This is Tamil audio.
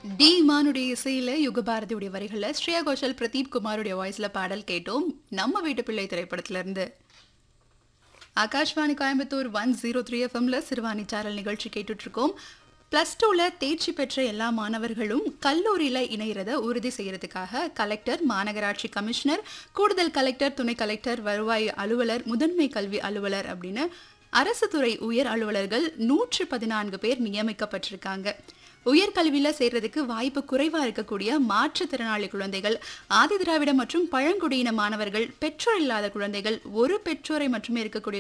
டி இமானுடைய இசையில யுகபாரதியுடைய வரிகள்ல ஸ்ரேயா கோஷல் பிரதீப் குமாருடைய வாய்ஸ்ல பாடல் கேட்டோம் நம்ம வீட்டு பிள்ளை திரைப்படத்துல இருந்து Akashvani Coimbatore one zero three எஃப்எம்ல சிறுவாணி சாரல் நிகழ்ச்சி கேட்டுட்டு இருக்கோம் பிளஸ் டூவில் தேர்ச்சி பெற்ற எல்லா மாணவர்களும் கல்லூரியில் இணைகிறத உறுதி செய்யறதுக்காக கலெக்டர் மாநகராட்சி கமிஷனர் கூடுதல் கலெக்டர் துணை கலெக்டர் வருவாய் அலுவலர் முதன்மை கல்வி அலுவலர் அப்படின்னு அரசு துறை உயர் அலுவலர்கள் நூற்று பதினான்கு பேர் நியமிக்கப்பட்டிருக்காங்க உயர்கல்வியில சேர்றதுக்கு வாய்ப்பு குறைவா இருக்கக்கூடிய மாற்றுத்திறனாளி குழந்தைகள் ஆதி திராவிட மற்றும் பழங்குடியின மாணவர்கள் பெற்றோர் இல்லாத குழந்தைகள் ஒரு பெற்றோரை மட்டுமே இருக்கக்கூடிய